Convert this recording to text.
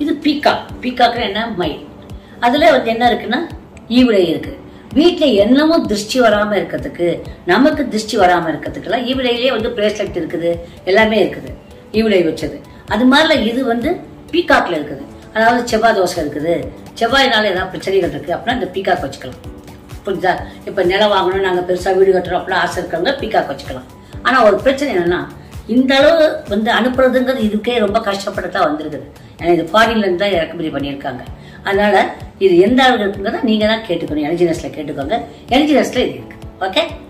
இது பீகாக் பீகாக்னா என்ன மயில் அதுல வந்து என்ன இருக்குன்னா ஈவிடை இருக்கு வீட்டுல என்னமோ திருஷ்டி வராம இருக்கிறதுக்கு நமக்கு திருஷ்டி வராம இருக்கிறதுக்குலாம் ஈவிடையிலேயே வந்து பிரேஸ்லெட் இருக்குது எல்லாமே இருக்குது ஈவிடை வச்சது அது மாதிரில இது வந்து பீகாக்ல இருக்குது அதாவது செவ்வாய் தோசை இருக்குது செவ்வாயினால ஏதாவது பிரச்சனைகள் இருக்கு அப்படின்னா இந்த பீகாக் வச்சுக்கலாம் புரியுதா இப்ப நிலம் வாங்கணும் நாங்க பெருசா வீடு கட்டுறோம் அப்படிலாம் ஆசை இருக்கிறவங்க பீகாக் வச்சுக்கலாம் ஆனா ஒரு பிரச்சனை என்னன்னா இந்த அளவு வந்து அனுப்புறதுங்கிறது இதுக்கே ரொம்ப கஷ்டப்பட்டு வந்திருக்குது ஏன்னா இது ஃபாரின்ல இருந்து தான் இறக்குமதி பண்ணியிருக்காங்க அதனால இது எந்த அளவுக்கு இருக்குங்கிறத நீங்க தான் கேட்டுக்கணும் எனர்ஜி நெஸ்ட்ல கேட்டுக்கோங்க எனர்ஜி நெஸ்ட்ல இது இருக்கு ஓகே